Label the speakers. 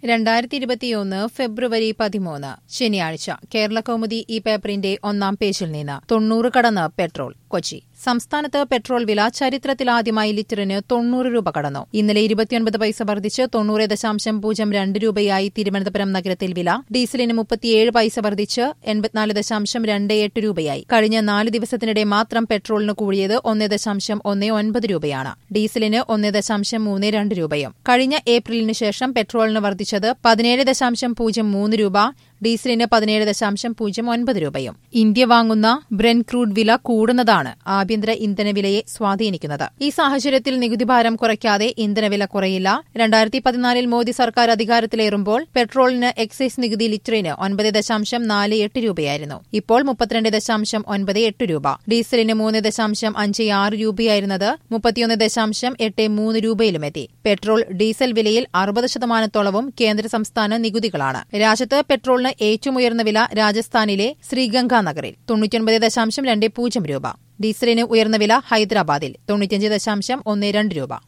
Speaker 1: രണ്ടായിരത്തി ഇരുപത്തിയൊന്ന് ഫെബ്രുവരി പതിമൂന്ന് ശനിയാഴ്ച കേരള കൗമുദി ഈ പേപ്പറിന്റെ ഒന്നാം പേജിൽ നിന്ന് തൊണ്ണൂറ് കടന്ന് പെട്രോൾ കൊച്ചി സംസ്ഥാനത്ത് പെട്രോൾ വില ചരിത്രത്തിലാദ്യമായി ലിറ്ററിന് തൊണ്ണൂറ് രൂപ കടന്നു ഇന്നലെ ഇരുപത്തിയൊൻപത് പൈസ വർദ്ധിച്ച് തൊണ്ണൂറ് ദശാംശം പൂജ്യം രണ്ട് രൂപയായി തിരുവനന്തപുരം നഗരത്തിൽ വില ഡീസലിന് മുപ്പത്തിയേഴ് പൈസ വർദ്ധിച്ച് എൺപത്തിനാല് ദശാംശം രണ്ട് എട്ട് രൂപയായി കഴിഞ്ഞ നാല് ദിവസത്തിനിടെ മാത്രം പെട്രോളിന് കൂടിയത് ഒന്ന് ദശാംശം ഒന്ന് ഒൻപത് രൂപയാണ് ഡീസലിന് ഒന്ന് ദശാംശം മൂന്ന് രണ്ട് രൂപയും കഴിഞ്ഞ ഏപ്രിലിന് ശേഷം പെട്രോളിന് വർദ്ധിച്ചത് പതിനേഴ് ദശാംശം പൂജ്യം മൂന്ന് രൂപ ഡീസലിന് പതിനേഴ് ദശാംശം പൂജ്യം ഒൻപത് രൂപയും ഇന്ത്യ വാങ്ങുന്ന ബ്രെൻ ക്രൂഡ് വില കൂടുന്നതാണ് ആഭ്യന്തര ഇന്ധനവിലയെ സ്വാധീനിക്കുന്നത് ഈ സാഹചര്യത്തിൽ നികുതിഭാരം കുറയ്ക്കാതെ ഇന്ധനവില കുറയില്ല രണ്ടായിരത്തി പതിനാലിൽ മോദി സർക്കാർ അധികാരത്തിലേറുമ്പോൾ പെട്രോളിന് എക്സൈസ് നികുതി ലിറ്ററിന് ഒൻപത് ദശാംശം നാല് എട്ട് രൂപയായിരുന്നു ഇപ്പോൾ മുപ്പത്തിരണ്ട് ദശാംശം ഒൻപത് എട്ട് രൂപ ഡീസലിന് മൂന്ന് ദശാംശം അഞ്ച് ആറ് രൂപയായിരുന്നത് മുപ്പത്തിയൊന്ന് ദശാംശം എട്ട് മൂന്ന് രൂപയിലുമെത്തി പെട്രോൾ ഡീസൽ വിലയിൽ അറുപത് ശതമാനത്തോളവും കേന്ദ്ര സംസ്ഥാന നികുതികളാണ് രാജ്യത്ത് പെട്രോളിന് ഏറ്റവും ഉയർന്ന വില രാജസ്ഥാനിലെ ശ്രീഗംഗാനഗറിൽ തൊണ്ണൂറ്റിയൊൻപത് ദശാംശം രണ്ട് പൂജ്യം രൂപ ഡീസലിന് ഉയർന്ന വില ഹൈദരാബാദിൽ തൊണ്ണൂറ്റിയഞ്ച് ദശാംശം ഒന്ന് രണ്ട് രൂപ